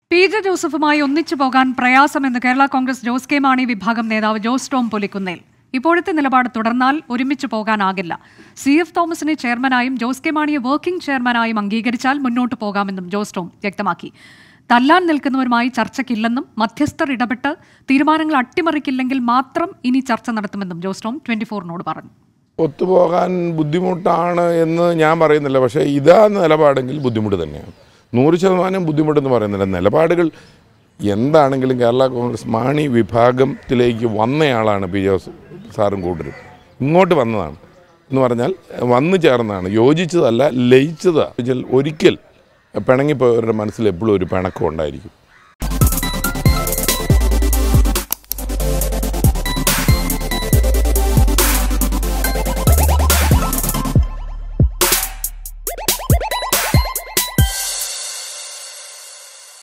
P J ജോസഫുമായി ഒന്നിച്ചു പോകാൻ പ്രയാസമെന്ന് കേരള കോൺഗ്രസ് ജോസ് കെ മാണി വിഭാഗം നേതാവ് ജോസ് ടോം പുലിക്കുന്നേൽ ഇപ്പോഴത്തെ നിലപാട് തുടർന്നാൽ ഒരുമിച്ച് പോകാനാകില്ല സി എഫ് തോമസിനെ ചെയർമാനായും ജോസ് കെ മാണിയെ വർക്കിംഗ് ചെയർമാനായും അംഗീകരിച്ചാൽ മുന്നോട്ട് പോകാമെന്നും ജോസ് ടോം വ്യക്തമാക്കി തല്ലാൻ നിൽക്കുന്നവരുമായി ചർച്ചയ്ക്കില്ലെന്നും മധ്യസ്ഥർ ഇടപെട്ട് തീരുമാനങ്ങൾ അട്ടിമറിക്കില്ലെങ്കിൽ മാത്രം ഇനി ചർച്ച നടത്തുമെന്നും ജോസ് ടോം ട്വന്റി ഫോറിനോട് പറഞ്ഞു ഒത്തുപോകാൻ ബുദ്ധിമുട്ടാണ് എന്ന് ഞാൻ പറയുന്നില്ല പക്ഷേ ഇതാ നിലപാടെങ്കിൽ ബുദ്ധിമുട്ട് തന്നെയാണ് നൂറ് ശതമാനം ബുദ്ധിമുട്ടെന്ന് പറയുന്നില്ല നിലപാടുകൾ എന്താണെങ്കിലും കേരള കോൺഗ്രസ് മാണി വിഭാഗത്തിലേക്ക് വന്നയാളാണ് പി ജോസ് സാറും കൂട്ടരും ഇങ്ങോട്ട് വന്നതാണ് എന്ന് പറഞ്ഞാൽ വന്നു ചേർന്നതാണ് യോജിച്ചതല്ല ലയിച്ചതാണ് ഒരിക്കൽ പിണങ്ങിപ്പോയവരുടെ മനസ്സിൽ എപ്പോഴും ഒരു പിണക്കം ഉണ്ടായിരിക്കും